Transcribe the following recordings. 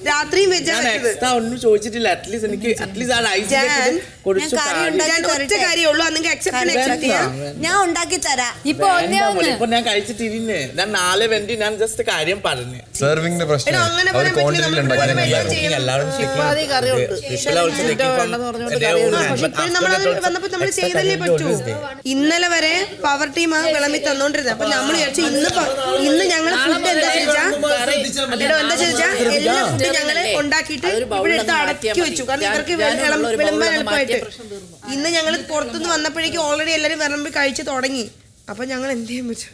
രാത്രിയും വെജാ ഞാൻ വെച്ചത് എക്സ്ട്രാ ഒന്നും ചോദിച്ചിട്ടില്ല അറ്റ്ലീസ്റ്റ് എനിക്ക് അറ്റ്ലീസ്റ്റ് ആ റൈസ് ഞാൻ- കുറച്ച് ഞാൻ കറി കാര്യം ഉണ്ടാക്കി ഞാൻ ഒറ്റ കാര്യമേ ഉള്ളൂ അന്നെങ്കിൽ അക്സെപ്റ്റ് അക്സെപ്റ്റ് ചെയ്യാം ഞാൻ ഉണ്ടാക്കി തരാം ഇപ്പൊ ഒന്നേ വേണ്ട ഒന്ന് മോളെ, ഇപ്പൊ ഞാൻ കഴിച്ചിട്ടിരുന്നേ ഞാൻ നാളെ വേണ്ടി ഞാൻ ജസ്റ്റ് കാര്യം പറഞ്ഞു സെർവിങ്ങിന്റെ പ്രശ്നം എടാ, അങ്ങനെ അവർ പറയാൻ പറ്റില്ല, ക്വാണ്ടിറ്റിയിൽ നമ്മൾ ഉണ്ടാക്കിയിട്ടുണ്ടായിരുന്നു ചെയ്യണം. എല്ലാവരും ഇപ്പാതി കറിയുണ്ട്. പക്ഷെ ഇപ്പോഴും നമ്മൾ വന്നപ്പോ നമ്മൾ ചെയ്തല്ലേ പറ്റൂ ഇന്നലെ വരെ പവർ ടീം വിളമ്പി തന്നോണ്ടിരുന്നത് അപ്പൊ നമ്മൾ വിചാരിച്ചു ഇന്ന് പ- ഇന്ന് ഞങ്ങൾ ഫുഡ് എന്താ ചോദിച്ചാ എടോ എന്താ ചോദിച്ചാ എല്ലാ ഫുഡും ഞങ്ങള് ഉണ്ടാക്കിയിട്ട് ഇവിടെ എടുത്ത് അടക്കി വെച്ചു കാരണം ഇവർക്ക് വിളം- വിളമ്പാൻ എളുപ്പമായിട്ട് ഇന്ന് ഞങ്ങൾ പുറത്തുനിന്ന് വന്നപ്പോഴേക്കും ഓൾറെഡി എല്ലാരും വിളമ്പി കഴിച്ച് തുടങ്ങി അപ്പൊ ഞങ്ങൾ എന്ത് ചെയ്യാൻ പറ്റും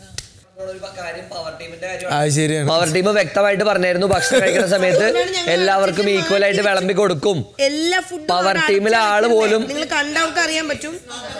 അത് ശരിയാണ് പവർ ടീം വ്യക്തമായിട്ട് പറഞ്ഞായിരുന്നു ഭക്ഷണം കഴിക്കുന്ന സമയത്ത് എല്ലാവർക്കും ഈക്വൽ ആയിട്ട് വിളമ്പി കൊടുക്കും എല്ലാ ഫുഡും Power team ലെ ആള് പോലും- നിങ്ങൾ കണ്ടവർക്ക് അറിയാൻ പറ്റും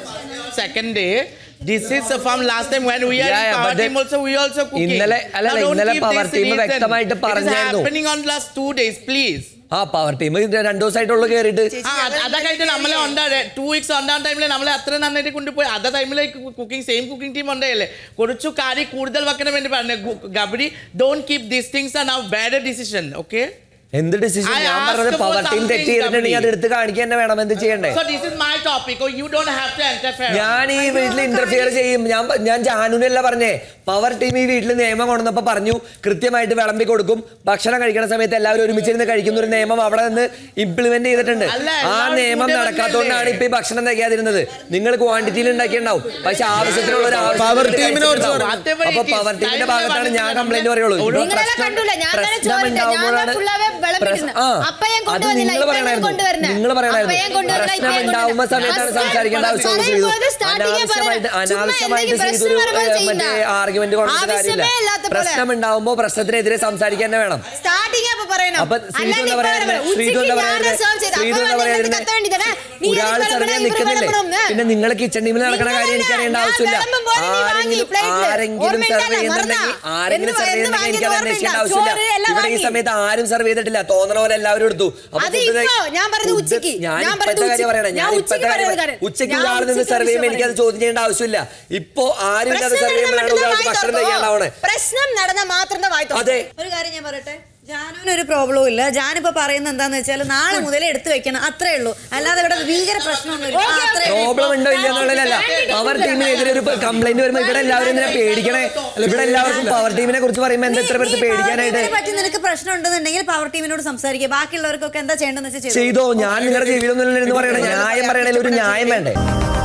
second day this is from last time when we are Yeah, in yeah, power but team then- also we also cooking ഇന്നലെ- അല്ല, Now don't ഇന്നലെ keep power this team reason. വ്യക്തമായിട്ട് It is പറഞ്ഞായിരുന്നു. happening on last two days please ആ power team രണ്ടു ദിവസമായിട്ടുള്ളൂ കേറിയിട്ട് ആ അത് അതാ കഴിഞ്ഞിട്ട് നമ്മളെ ഉണ്ടാടെ ടു വീക്സ് ഉണ്ടാകുന്ന ടൈമിൽ നമ്മളെ അത്ര നന്നായിട്ട് കൊണ്ടുപോയി അതേ ടൈമിലേക്ക് കുക്കിംഗ് സെയിം കുക്കിംഗ് ടീം ഉണ്ടായല്ലേ കുറച്ചു കാരി കൂടുതൽ വെക്കണം വേണ്ടി പറഞ്ഞു ഗബഡി don't keep these things are now bad decision okay എന്ത് ഡിസിഷൻ I ഞാൻ asked പറഞ്ഞത് for പവർ ടീം something, തെറ്റ് ചെയ്തിട്ടുണ്ടെങ്കിൽ അത് Gabri. എടുത്ത് കാണിക്കാൻ തന്നെ വേണം എന്ത് ചെയ്യണ്ടേ so this is my topic or you don't have to interfere ഞാൻ ഈ വീട്ടിൽ ഇന്റർഫിയർ ചെയ്യും ഞാൻ ഞാൻ ജാനുവിനല്ല പറഞ്ഞേ പവർ ടീം ഈ വീട്ടിൽ നിയമം കൊണ്ടുവന്നപ്പോ പറഞ്ഞു കൃത്യമായിട്ട് വിളമ്പി കൊടുക്കും ഭക്ഷണം കഴിക്കുന്ന സമയത്ത് എല്ലാവരും ഒരുമിച്ചിരുന്ന് കഴിക്കുന്ന ഒരു നിയമം അവിടെ നിന്ന് ഇംപ്ലിമെന്റ് ചെയ്തിട്ടുണ്ട് അല്ല, ആ എല്ലാവരും നിയമം കൂടെ നടക്കാത്തതുകൊണ്ടാണ് വന്നല്ലേ? ഇപ്പൊ ഈ ഭക്ഷണം തികയാതിരുന്നത് നിങ്ങൾ ക്വാണ്ടിറ്റിയിൽ ഉണ്ടാക്കിയിട്ടുണ്ടാവും പക്ഷെ ആവശ്യത്തിനുള്ള ഒരു ആവശ്യം Power നിങ്ങൾ team നെ കുറിച്ച് കഴിച്ചിട്ടുണ്ടാവും. Whatever അപ്പൊ it is, പവർ ടീമിന്റെ time ഭാഗത്താണ് ഞാൻ നമ്മളെ കംപ്ലൈന്റ് പറയുള്ളൂ ഇവിടെ നിങ്ങളെല്ലാം പ്രശ്നം- കണ്ടില്ല ഞാൻ തന്നെ പ്രശ്നം ചോദിട്ടെ ഞാൻ ഉണ്ടാവുമ്പോഴാണ് ഫുള്ളാവേ വിളമ്പിരുന്നു പ്രശ്നം- ആ, അപ്പയും അത് കൊണ്ടുവന്നില്ല നിങ്ങൾ ഇപ്പയും പറയണായിരുന്നു കൊണ്ടുവരുന്നത് നിങ്ങൾ പറയണായിരുന്നു അപ്പയും കൊണ്ടുവരില്ല പ്രശ്നം ഇപ്പയും ഉണ്ടാവുമ്പോ സമയത്താണ് കൊണ്ടുവരില്ല. സംസാരിക്കേണ്ട ആവശ്യം ചെയ്തു പറയുമ്പോൾ starting ഏ അനാവശ്യമായിട്ട് പറയണം. ചുമ്മാ അനാവശ്യമായിട്ട് എന്തെങ്കിലും ചെയ്തൊരു പ്രശ്നം വരുമ്പോൾ ഏഹ്, മറ്റേ ചെയ്യുന്ന. ആർഗ്യുമെന്റ് കൊണ്ടിട്ട് കാര്യമില്ല ആവശ്യമേ ഇല്ലാത്ത പോലെ. പ്രശ്നം ഉണ്ടാവുമ്പോ പ്രശ്നത്തിനെതിരെ സംസാരിക്കാൻ തന്നെ വേണം സ്റ്റാർട്ടിങ് അപ്പൊ പറയണം അപ്പൊ ശ്രീതു അല്ലാണ്ട് എന്താ ഇപ്പൊ പറയാ പറയണം. ശ്രീതു ഉച്ചയ്ക്ക് എന്താ ഞാൻ പറയാ serve ചെയ്തു. ശ്രീതു അപ്പൊ എന്താ വന്നിട്ട് പറയാ കത്ത് വേണ്ടി തരാം. നീ ഒരാൾ എനിക്ക് സെർവ് ചെയ്യാൻ വിളമ്പണം, നിൽക്കുന്നില്ലേ ഇവര് വിളമ്പണം. പിന്നെ നിങ്ങൾ കിച്ചൺ ടീമിൽ നടക്കണ കാര്യം എനിക്ക് അറിയേണ്ട ഞാൻ ആവശ്യമില്ല വിളമ്പുമ്പോൾ നീ വാങ്ങി ആരെങ്കിലും plate ല്. ആരെങ്കിലും ഓർമ്മയില്ല, സെർവ് ചെയ്യുന്നുണ്ടെങ്കിൽ മറന്നാ? ആരെങ്കിലും എന്ത് സെർവ് എന്ത് ചെയ്യുന്നുണ്ടെങ്കിൽ എനിക്ക് അത് വാങ്ങിയത് അന്വേഷിക്കേണ്ട ഓർമ്മയില്ല. ആവശ്യമില്ല ചോറ് എല്ലാം ഇവിടെ ഈ വാങ്ങി. സമയത്ത് ആരും സെർവ് ചെയ്തിട്ടില്ല തോന്നണ പോലെ എല്ലാവരും എടുത്തു അപ്പൊ അത് food ഇപ്പോ, ഞാൻ പറഞ്ഞത് food ഉച്ചയ്ക്ക്. ഞാൻ ഞാൻ ഇപ്പോഴത്തെ പറഞ്ഞത് കാര്യം പറയണേ ഉച്ചയ്ക്ക്. ഞാൻ ഞാൻ ഇപ്പോഴത്തെ ഉച്ചയ്ക്ക് കാര്യം പറയുന്നത് ഉച്ചയ്ക്ക് ഞാൻ ഒരാൾ നിന്ന് ഉച്ചയ്ക്ക് സെർവ് ചെയ്യുമ്പോൾ വിഷയം എനിക്ക് അത് ചോദ്യം ചെയ്യേണ്ട ആവശ്യമില്ല ഇപ്പോ ആരും അത് പ്രശ്നം സെർവ് ചെയ്യുമ്പോഴാണ് നടന്ന ഒരാൾക്ക് വായി ഭക്ഷണം തുറക്കോ? കഴിക്കാണ്ടാവണേ പ്രശ്നം നടന്ന മാത്രം വായി തുറക്കോ? അതെ. ഒരു കാര്യം ഞാൻ പറയട്ടെ ജാനുവിന് ഒരു പ്രോബ്ലവും ഇല്ല ജാനിപ്പോ പറയുന്നത് എന്താന്ന് വെച്ചാൽ നാളെ മുതൽ എടുത്തു വെക്കണം അത്രേ ഉള്ളൂ അല്ലാതെ ഇവിടെ ഭീകര പ്രശ്നമൊന്നുമില്ല ആ, അത്രേ ഉള്ളൂ. പ്രോബ്ലം ഉണ്ടോ ഇല്ല എന്നുള്ളതല്ല പവർ ടീമിനെതിരെ ഒരു കംപ്ലൈന്റ് വരുമ്പോൾ ഇവിടെ എല്ലാവരും എന്തിനാ പേടിക്കണേ ഇവിടെ എല്ലാവർക്കും പവർ ടീമിനെ കുറിച്ച് പറയുമ്പോൾ എന്താ എത്ര പേർക്ക് നീ power പേടിക്കാനായിട്ട് team നെ പറ്റി നിനക്ക് പ്രശ്നം ഉണ്ടെന്നുണ്ടെങ്കിൽ പവർ ടീമിനോട് സംസാരിക്കുക ബാക്കിയുള്ളവർക്കൊക്കെ എന്താ ചെയ്യേണ്ടതെന്ന് വെച്ചാൽ ചെയ്തോ. ചെയ്തോ ഞാൻ നിങ്ങളുടെ ജീവിതം എന്ന് പറയണേ ന്യായം പറയണേൽ ഒരു ന്യായം വേണ്ടേ